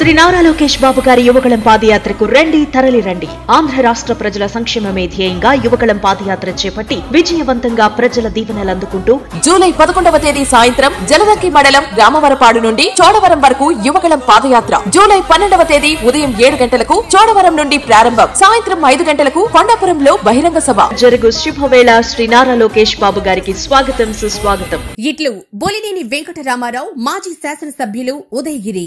శ్రీ నారా లోకేష్ బాబు గారి యువగళం పాదయాత్రకు రండి తరలి రండి ఆంధ్ర రాష్ట్ర ప్రజల సంక్షేమమే ధ్యేయంగా యువగళం పాదయాత్ర చేపట్టి విజయవంతంగా ప్రజల దీవెనలు అందుకుంటూ జూలై పదకొండవ తేదీ సాయంత్రం జలదంకి మండలం రామవరపాడు నుండి చోడవరం వరకు యువగళం పాదయాత్ర జూలై పన్నెండవ తేదీ ఉదయం ఏడు గంటలకు చోడవరం నుండి ప్రారంభం సాయంత్రం ఐదు గంటలకు కొండాపురంలో బహిరంగ సభ జరుగు శుభవేళ శ్రీ నారా లోకేష్ బాబు గారికి స్వాగతం సుస్వాగతం ఇట్లు బొలినేని వెంకటరామారావు మాజీ శాసనసభ్యులు ఉదయగిరి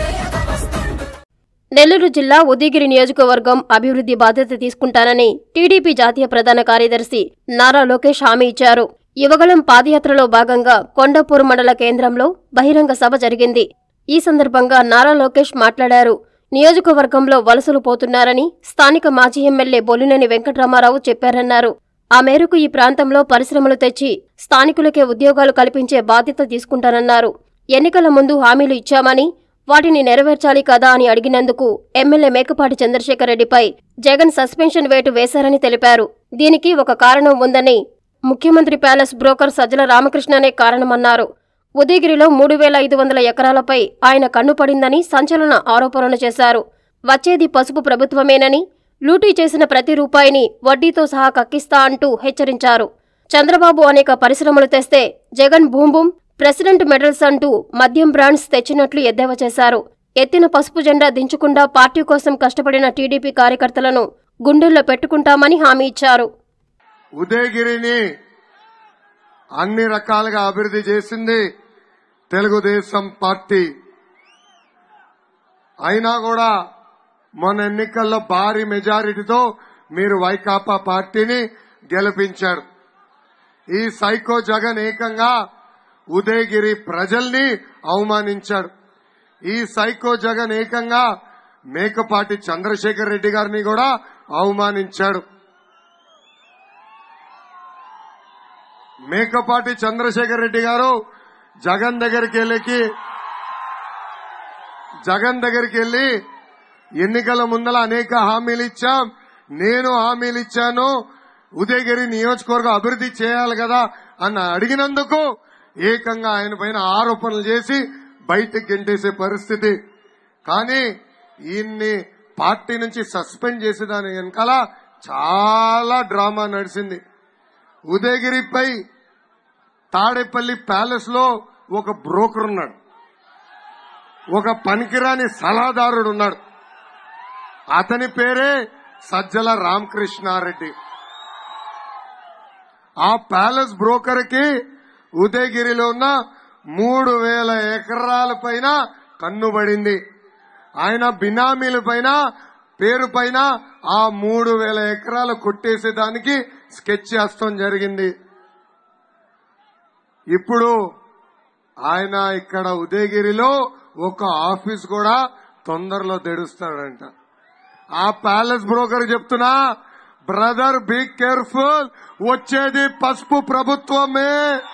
నెల్లూరు జిల్లా ఉదయగిరి నియోజకవర్గం అభివృద్ధి బాధ్యత తీసుకుంటానని టీడీపీ జాతీయ ప్రధాన కార్యదర్శి నారా లోకేష్ హామీ ఇచ్చారు యువగళం పాదయాత్రలో భాగంగా కొండపూర్ మండల కేంద్రంలో బహిరంగ సభ జరిగింది ఈ సందర్భంగా నారా లోకేష్ మాట్లాడారు నియోజకవర్గంలో వలసలు పోతున్నారని స్థానిక మాజీ ఎమ్మెల్యే బొలినేని వెంకటరామారావు చెప్పారన్నారు ఆ మేరకు ఈ ప్రాంతంలో పరిశ్రమలు తెచ్చి స్థానికులకే ఉద్యోగాలు కల్పించే బాధ్యత తీసుకుంటానన్నారు ఎన్నికల ముందు హామీలు ఇచ్చామని వాటిని నెరవేర్చాలి కదా అని అడిగినందుకు ఎమ్మెల్యే మేకపాటి చంద్రశేఖర్ రెడ్డిపై జగన్ సస్పెన్షన్ వేటు వేశారని తెలిపారు దీనికి ఒక కారణం ఉందని ముఖ్యమంత్రి ప్యాలెస్ బ్రోకర్ సజ్జల రామకృష్ణనే కారణమన్నారు ఉదయగిరిలో మూడు వేల ఐదు వందల ఎకరాలపై ఆయన కన్నుపడిందని సంచలన ఆరోపణలు చేశారు వచ్చేది పసుపు ప్రభుత్వమేనని లూటీ చేసిన ప్రతి రూపాయిని వడ్డీతో సహా కక్కిస్తా అంటూ హెచ్చరించారు చంద్రబాబు అనేక పరిశ్రమలు తెస్తే జగన్ భూంబూం ప్రెసిడెంట్ మెడల్స్ అంటూ మద్యం బ్రాండ్స్ తెచ్చినట్లు ఎద్దేవా చేశారు ఎత్తిన పసుపు జెండా దించకుండా పార్టీ కోసం కష్టపడిన టీడీపీ కార్యకర్తలను గుండెల్లో పెట్టుకుంటామని హామీ ఇచ్చారు ఉదయగిరిని అన్ని రకాలుగా అభివృద్ధి చేసింది తెలుగుదేశం పార్టీ అయినా కూడా మొన్న ఎన్నికల్లో భారీ మెజారిటీతో మీరు వైకాపా పార్టీని గెలిపించారు ఈ సైకో జగన్ ఏకంగా ఉదయగిరి ప్రజల్ని అవమానించాడు ఈ సైకో జగన్ ఏకంగా మేకపాటి చంద్రశేఖర్ రెడ్డి గారిని కూడా అవమానించాడు మేకపాటి చంద్రశేఖర్ రెడ్డి గారు జగన్ దగ్గరికి వెళ్ళి జగన్ దగ్గరికి వెళ్ళి ఎన్నికల ముందల అనేక హామీలు ఇచ్చాం నేను హామీలు ఇచ్చాను ఉదయగిరి నియోజకవర్గం అభివృద్ధి చేయాలి కదా అని అడిగినందుకు ఏకంగా ఆయన పైన ఆరోపణలు చేసి బయటకు గెంటేసే పరిస్థితి కానీ ఈయన్ని పార్టీ నుంచి సస్పెండ్ చేసేదాని వెనకాల చాలా డ్రామా నడిచింది ఉదయగిరిపై తాడేపల్లి ప్యాలెస్ లో ఒక బ్రోకర్ ఉన్నాడు ఒక పనికిరాని సలహాదారుడు ఉన్నాడు అతని పేరే సజ్జల రామకృష్ణారెడ్డి ఆ ప్యాలెస్ బ్రోకర్ కి ఉదయగిరిలో ఉన్న మూడు వేల ఎకరాల పైన కన్నుబడింది ఆయన బినామీల పైన పేరు పైన ఆ మూడు వేల ఎకరాలు కొట్టేసేదానికి స్కెచ్ చేస్తాం జరిగింది ఇప్పుడు ఆయన ఇక్కడ ఉదయగిరిలో ఒక ఆఫీస్ కూడా తొందరలో తెడుస్తాడంట ఆ ప్యాలెస్ బ్రోకర్ చెప్తున్నా బ్రదర్ బీ కేర్ఫుల్ వచ్చేది పసుపు ప్రభుత్వమే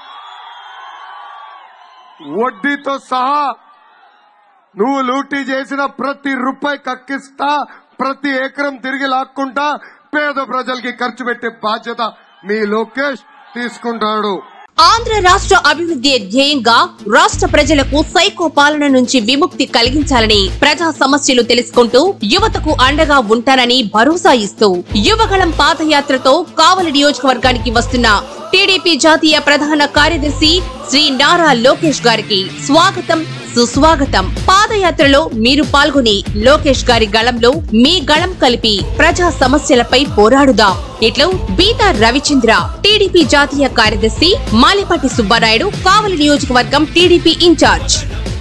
వడ్డీతో సహా నువ్వు లూటీ చేసిన ప్రతి రూపాయి కక్కిస్తా ప్రతి ఎకరం తిరిగి లాక్కుంటా పేద ప్రజలకి ఖర్చు పెట్టే బాధ్యత మీ లోకేష్ తీసుకుంటాడు ఆంధ్ర రాష్ట్ర అభివృద్ధి ధ్యేయంగా రాష్ట్ర ప్రజలకు సైకో పాలన నుంచి విముక్తి కలిగించాలని ప్రజా సమస్యలు తెలుసుకుంటూ యువతకు అండగా ఉంటానని భరోసా ఇస్తూ యువగళం పాదయాత్రతో కావలి నియోజకవర్గానికి వస్తున్న టీడీపీ జాతీయ ప్రధాన కార్యదర్శి శ్రీ నారా లోకేష్ గారికి స్వాగతం సుస్వాగతం పాదయాత్రలో మీరు పాల్గొని లోకేష్ గారి గళంలో మీ గళం కలిపి ప్రజా సమస్యలపై పోరాడుదాం ఇట్లు బీతా రవిచంద్ర టీడీపీ జాతీయ కార్యదర్శి మాలిపాటి సుబ్బారాయుడు కావలి నియోజకవర్గం టీడీపీ ఇన్ఛార్జ్